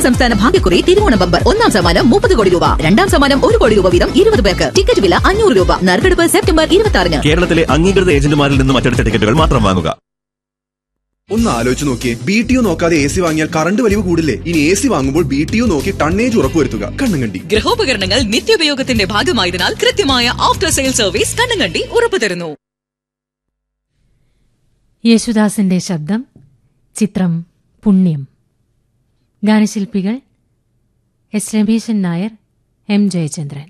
സംസ്ഥാന ഭാഗ്യക്കുറി തിരുവോണ ബമ്പർ ഒന്നാം സമ്മാനം മുപ്പത് കോടി രൂപ രണ്ടാം സമ്മാനം ഒരു കോടി രൂപ വീതം ഇരുപത് പേർക്ക് ടിക്കറ്റ് വില അഞ്ഞൂറ് രൂപ നറുക്കെടുപ്പ് സെപ്റ്റംബർ ഇരുപത്തി ആറിന് കേരളത്തിലെ അംഗീകൃത ഏജന്റുമാരിൽ നിന്നും മറ്റെടുത്ത ടിക്കറ്റുകൾ മാത്രം വാങ്ങുക ഒന്ന് ആലോചിച്ച് നോക്കിയേ ബി ടി യു നോക്കാതെ എ സി വാങ്ങിയാൽ കറണ്ട് വലിവ് കൂടില്ലേ ഇനി എ സി വാങ്ങുമ്പോൾ ബി ടി യു നോക്കി ടണ്ണേജ് ഉറപ്പുവരുത്തുക കണ്ണും കണ്ടി ഗൃഹോപകരണങ്ങൾ നിത്യോപയോഗത്തിന്റെ ഭാഗമായതിനാൽ കൃത്യമായ ആഫ്റ്റർ സെയിൽ സർവീസ് കണ്ണുകണ്ടി ഉറപ്പു തരുന്നു യേശുദാസിന്റെ ശബ്ദം ചിത്രം പുണ്യം ഗാനശില്പികൾ എസ് രമേശൻ നായർ എം ജയചന്ദ്രൻ